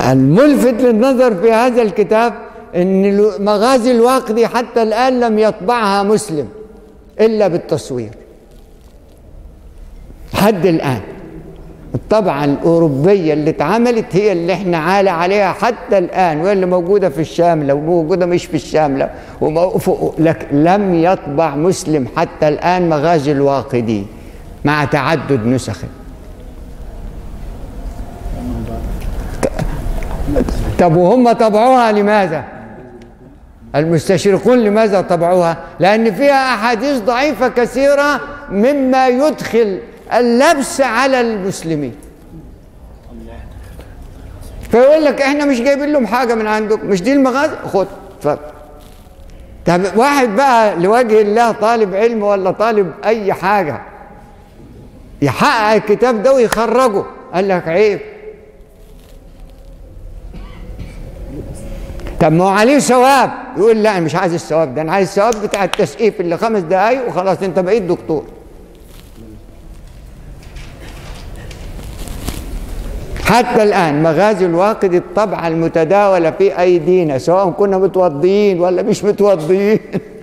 الملفت للنظر في هذا الكتاب ان مغازي الواقدي حتى الان لم يطبعها مسلم الا بالتصوير حد الان الطبعة الأوروبية اللي اتعملت هي اللي احنا عالة عليها حتى الآن واللي موجودة في الشام لو موجودة مش في الشام لا لك لم يطبع مسلم حتى الآن مغازي الواقدي مع تعدد نسخه طب وهم طبعوها لماذا المستشرقون لماذا طبعوها لأن فيها أحاديث ضعيفة كثيرة مما يدخل اللبس على المسلمين فيقول لك احنا مش جايبين لهم حاجه من عندكم مش دي المغازي خد اتفضل طب واحد بقى لوجه الله طالب علم ولا طالب اي حاجه يحقق الكتاب ده ويخرجه قال لك عيب طب ما هو عليه ثواب يقول لا انا مش عايز الثواب ده انا عايز الثواب بتاع التسقيف اللي خمس دقايق وخلاص انت بقيت دكتور حتى الآن مغازي الواقد الطبعة المتداولة في أيدينا سواء كنا متوضيين ولا مش متوضيين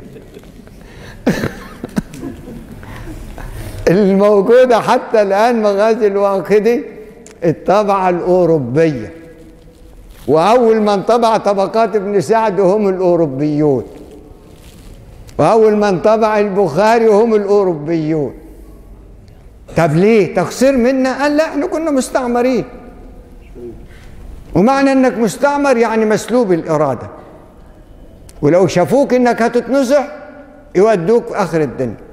الموجودة حتى الآن مغازي الواقدي الطبعة الأوروبية وأول من طبع طبقات ابن سعد هم الأوروبيون وأول من طبع البخاري هم الأوروبيون طب ليه تقصير منا قال لا احنا كنا مستعمرين ومعنى انك مستعمر يعني مسلوب الاراده ولو شافوك انك هتتنزع يودوك اخر الدنيا